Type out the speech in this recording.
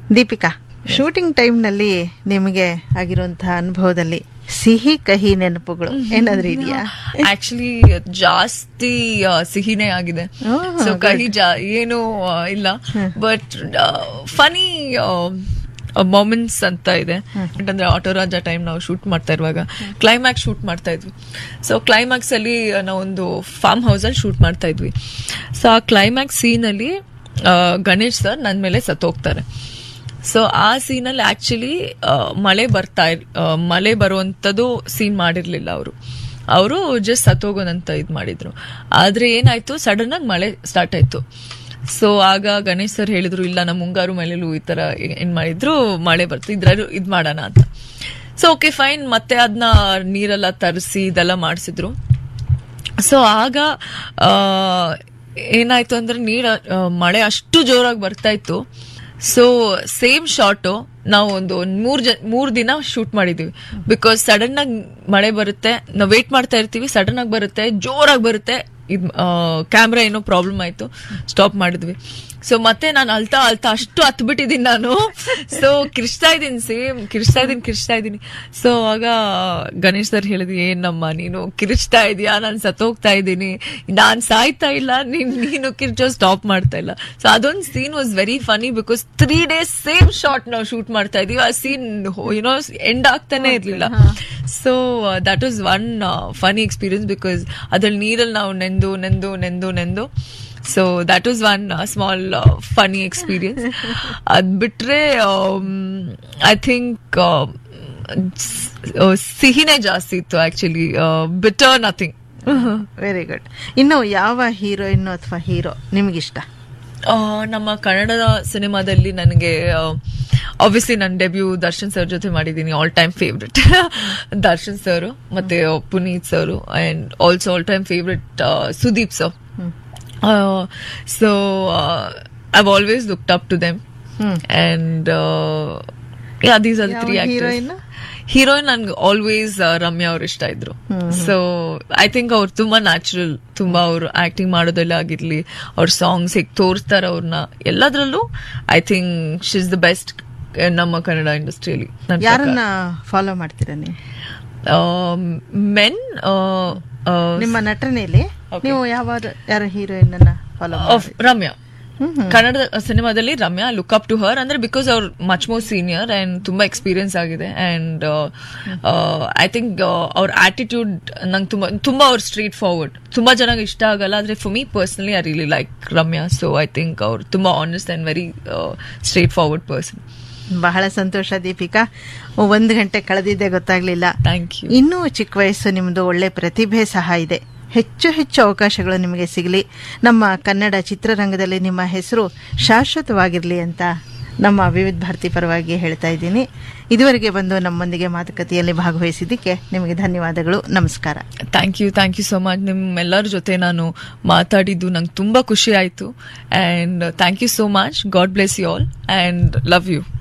Deepika shooting ಟೈಮ್ನಲ್ಲಿ ನಿಮಗೆ ಆಗಿರುವಂತಹ ಅನುಭವದಲ್ಲಿ ಸಿಹಿ ಕಹಿ ನೆನಪುಗಳು ಏನಾದ್ರೂ ಇದೆಯಾ ಆಕ್ಚುಲಿ ಜಾಸ್ತಿ ಆ, ಸಿಹಿನೇ ಆಗಿದೆ Oh, ಸೊ ಕಹಿ ಜಾ ಏನು ಆ, ಇಲ್ಲ ಬಟ್ ಫನಿ ಮೊಮೆಂಟ್ಸ್ ಅಂತ ಇದೆ ಯಾಕಂದ್ರೆ ಆಟೋರಾಜ ಟೈಮ್ ನಾವು ಶೂಟ್ ಮಾಡ್ತಾ ಇರುವಾಗ ಕ್ಲೈಮ್ಯಾಕ್ಸ್ ಶೂಟ್ ಮಾಡ್ತಾ ಇದ್ವಿ ಸೊ ಕ್ಲೈಮ್ಯಾಕ್ಸ್ ಅಲ್ಲಿ ನಾವೊಂದು ಫಾರ್ಮ್ ಹೌಸ್ ಅಲ್ಲಿ ಶೂಟ್ ಮಾಡ್ತಾ ಇದ್ವಿ ಸೊ ಆ ಕ್ಲೈಮ್ಯಾಕ್ಸ್ ಸೀನ್ ಅಲ್ಲಿ ಆ, ಗಣೇಶ್ ಸರ್ ನನ್ನ ಮೇಲೆ ಸತ್ತೋಗ್ತಾರೆ ಸೊ ಆ ಸೀನಲ್ಲಿ ಆಕ್ಚುಲಿ ಮಳೆ ಬರ್ತಾ ಇರ್ ಆ, ಮಳೆ ಬರುವಂಥದ್ದು ಸೀನ್ ಮಾಡಿರ್ಲಿಲ್ಲ ಅವರು ಅವರು ಜಸ್ಟ್ ಸತ್ತೋಗೋದಂತ ಇದು ಮಾಡಿದ್ರು ಆದ್ರೆ ಏನಾಯ್ತು ಸಡನ್ ಆಗಿ ಮಳೆ ಸ್ಟಾರ್ಟ್ ಆಯ್ತು ಸೊ ಆಗ ಗಣೇಶ್ ಸರ್ ಹೇಳಿದ್ರು ಇಲ್ಲ ನಮ್ಮ ಮುಂಗಾರು ಮಳೆಲೂ ಈ ತರ ಏನ್ ಮಾಡಿದ್ರು ಮಳೆ ಬರ್ತು ಇದ್ರಾದ್ರು ಇದ್ ಮಾಡೋಣ ಅಂತ ಸೊ ಓಕೆ ಫೈನ್ ಮತ್ತೆ ಅದನ್ನ ನೀರೆಲ್ಲ ತರಿಸಿ ಇದೆಲ್ಲ ಮಾಡಿಸಿದ್ರು ಸೊ ಆಗ ಆ, ಏನಾಯ್ತು ಅಂದ್ರೆ ನೀರ ಆ, ಮಳೆ ಅಷ್ಟು ಜೋರಾಗಿ ಬರ್ತಾ ಇತ್ತು ಸೊ ಸೇಮ್ ಶಾಟು ನಾವು ಒಂದು ಮೂರ್ ಜ ಮೂರ್ ದಿನ ಶೂಟ್ ಮಾಡಿದೀವಿ ಬಿಕಾಸ್ ಸಡನ್ ಆಗಿ ಮಳೆ ಬರುತ್ತೆ ನಾವು ವೇಟ್ ಮಾಡ್ತಾ ಇರ್ತೀವಿ ಸಡನ್ ಆಗಿ ಬರುತ್ತೆ ಜೋರಾಗಿ ಬರುತ್ತೆ ಇದ್ ಕ್ಯಾಮ್ರಾ ಏನೋ ಪ್ರಾಬ್ಲಮ್ ಆಯ್ತು ಸ್ಟಾಪ್ ಮಾಡಿದ್ವಿ ಸೊ ಮತ್ತೆ ನಾನು ಅಳ್ತಾ ಅಳ್ತಾ ಅಷ್ಟು ಹತ್ಬಿಟ್ಟಿದ್ದೀನಿ ನಾನು ಸೊ ಕಿರ್ಚ್ತಾ ಇದ್ದೀನಿ ಸೇಮ್ ಕಿರ್ಚ್ತಾ ಇದ್ದೀನಿ ಕಿರ್ಚ್ತಾ ಇದ್ದೀನಿ ಸೊ ಆಗ ಗಣೇಶ್ ಸರ್ ಹೇಳಿದ್ವಿ ಏನಮ್ಮ ನೀನು ಕಿರ್ಚ್ತಾ ಇದೀಯಾ ನಾನು ಸತ್ತೋಗ್ತಾ ಇದ್ದೀನಿ ನಾನ್ ಸಾಯ್ತಾ ಇಲ್ಲ ನೀನ್ ನೀನು ಕಿರ್ಚೋ ಸ್ಟಾಪ್ ಮಾಡ್ತಾ ಇಲ್ಲ ಸೊ ಅದೊಂದು scene was very funny because three days same shot ನಾವು ಶೂಟ್ ಮಾಡ್ತಾ ಇದೀವಿ ಆ ಸೀನ್ ಯುನೋ ಎಂಡ್ ಆಗ್ತಾನೆ ಇರ್ಲಿಲ್ಲ so that was one funny experience because ಅದ್ರಲ್ಲಿ ನೀರಲ್ಲಿ ನಾವು ನೆಂದು ನೆಂದು ನೆಂದು ನೆಂದು so that was one small funny experience ಅದ್ ಬಿಟ್ರೆ ಐ ಥಿಂಕ್ ಸಿಹಿನೇ ಜಾಸ್ತಿ ಇತ್ತು actually bitter nothing very good ಇನ್ನು ಯಾವ ಹೀರೋಯಿನ್ ಅಥವಾ ಹೀರೋ ನಿಮ್ಗಿಷ್ಟ ನಮ್ಮ ಕನ್ನಡದ ಸಿನಿಮಾದಲ್ಲಿ ನನಗೆ ಆಬ್ವಿಯಸ್ಲಿ ನನ್ನ ಡೆಬ್ಯೂ ದರ್ಶನ್ ಸರ್ ಜೊತೆ ಮಾಡಿದ್ದೀನಿ all time favourite Darshan sir ಮತ್ತೆ Puneeth sir and also all time favourite Sudeep sir so I always looked up to them and yeah these are ಯಾವ ತ್ರೀ heroine? ಹೀರೋಯಿನ್ ನನ್ಗೆ ಆಲ್ವೇಸ್ ರಮ್ಯಾ ಅವ್ರು ಇಷ್ಟ ಇದ್ರು ಸೊ ಐ ಥಿಂಕ್ ಅವ್ರು ತುಂಬಾ ನ್ಯಾಚುರಲ್ ತುಂಬಾ ಅವ್ರು ಆಕ್ಟಿಂಗ್ ಮಾಡೋದೆಲ್ಲ ಆಗಿರ್ಲಿ ಅವ್ರ ಸಾಂಗ್ಸ್ ಹೇಗೆ ತೋರಿಸ್ತಾರ ಅವ್ರನ್ನ ಎಲ್ಲದ್ರಲ್ಲೂ I think she is the best ನಮ್ಮ ಕನ್ನಡ ಇಂಡಸ್ಟ್ರಿಯಲ್ಲಿ ಯಾರನ್ನ ಫಾಲೋ ಮಾಡ್ತೀರಾ ನೀವು ಮೆನ್ ನಿಮ್ಮ ನಟನೆಯಲ್ಲಿ ನೀವು ಯಾವ ಯಾರ ಹೀರೋಯಿನ್ ಅನ್ನ ಫಾಲೋ ರಮ್ಯಾ ಕನ್ನಡದ ಸಿನಿಮಾದಲ್ಲಿ Ramya look up to her ಅಂದ್ರೆ ಬಿಕಾಸ್ ಅವ್ರು ಮಚ್ ಮೋರ್ ಸೀನಿಯರ್ ಅಂಡ್ ತುಂಬಾ ಎಕ್ಸ್ಪೀರಿಯನ್ಸ್ ಆಗಿದೆ ಅಂಡ್ ಐ ಥಿಂಕ್ ಅವ್ರ ಆಟಿಟ್ಯೂಡ್ ನಂಗೆ ತುಂಬಾ ತುಂಬಾ ಅವ್ರ ಸ್ಟ್ರೀಟ್ ಫಾರ್ವರ್ಡ್ ತುಂಬಾ ಜನಕ್ಕೆ ಇಷ್ಟ ಆಗಲ್ಲ ಆದ್ರೆ for me personally I really like Ramya so I think ಅವ್ರು ತುಂಬಾ honest and very straightforward person ಬಹಳ ಸಂತೋಷ ದೀಪಿಕಾ ಒಂದು ಗಂಟೆ ಕಳೆದಿದ್ದೆ ಗೊತ್ತಾಗ್ಲಿಲ್ಲ ಥ್ಯಾಂಕ್ ಯು ಇನ್ನೂ ಚಿಕ್ಕ ವಯಸ್ಸು ನಿಮ್ದು ಒಳ್ಳೆ ಪ್ರತಿಭೆ ಸಹ ಇದೆ ಹೆಚ್ಚು ಹೆಚ್ಚು ಅವಕಾಶಗಳು ನಿಮಗೆ ಸಿಗಲಿ ನಮ್ಮ ಕನ್ನಡ ಚಿತ್ರರಂಗದಲ್ಲಿ ನಿಮ್ಮ ಹೆಸರು ಶಾಶ್ವತವಾಗಿರಲಿ ಅಂತ ನಮ್ಮ ವಿವಿಧ ಭಾರತಿ ಪರವಾಗಿ ಹೇಳ್ತಾ ಇದ್ದೀನಿ ಇದುವರೆಗೆ ಬಂದು ನಮ್ಮೊಂದಿಗೆ ಮಾತುಕತೆಯಲ್ಲಿ ಭಾಗವಹಿಸಿದ್ದಕ್ಕೆ ನಿಮಗೆ ಧನ್ಯವಾದಗಳು ನಮಸ್ಕಾರ thank you thank you so much ನಿಮ್ಮೆಲ್ಲರ ಜೊತೆ ನಾನು ಮಾತಾಡಿದ್ದು ನಂಗೆ ತುಂಬಾ ಖುಷಿ ಆಯ್ತು and thank you so much God bless you all and love you